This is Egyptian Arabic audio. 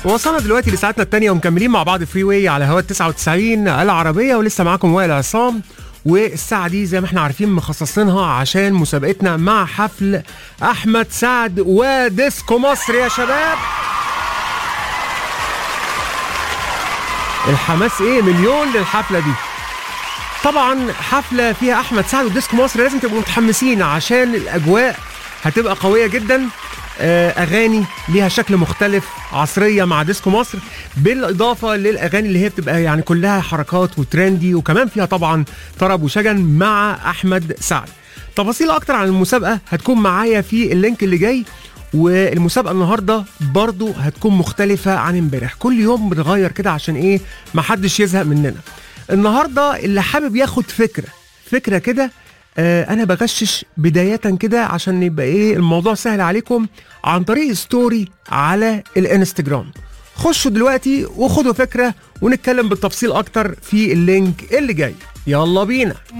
وصلنا دلوقتي لساعتنا الثانية ومكملين مع بعض فري واي على هواء 99 العربية ولسه معاكم وائل عصام والساعة دي زي ما احنا عارفين مخصصينها عشان مسابقتنا مع حفل أحمد سعد وديسكو مصر يا شباب الحماس ايه مليون للحفلة دي طبعا حفلة فيها أحمد سعد وديسكو مصر لازم تبقوا متحمسين عشان الأجواء هتبقى قوية جدا آه، اغاني ليها شكل مختلف عصريه مع ديسكو مصر بالاضافه للاغاني اللي هي بتبقى يعني كلها حركات وترندي وكمان فيها طبعا طرب وشجن مع احمد سعد تفاصيل اكتر عن المسابقه هتكون معايا في اللينك اللي جاي والمسابقه النهارده برضو هتكون مختلفه عن امبارح كل يوم بنغير كده عشان ايه محدش يزهق مننا النهارده اللي حابب ياخد فكره فكره كده آه انا بغشش بدايه كده عشان يبقى ايه الموضوع سهل عليكم عن طريق ستوري على الانستجرام خشوا دلوقتي وخدوا فكره ونتكلم بالتفصيل اكتر في اللينك اللي جاي يلا بينا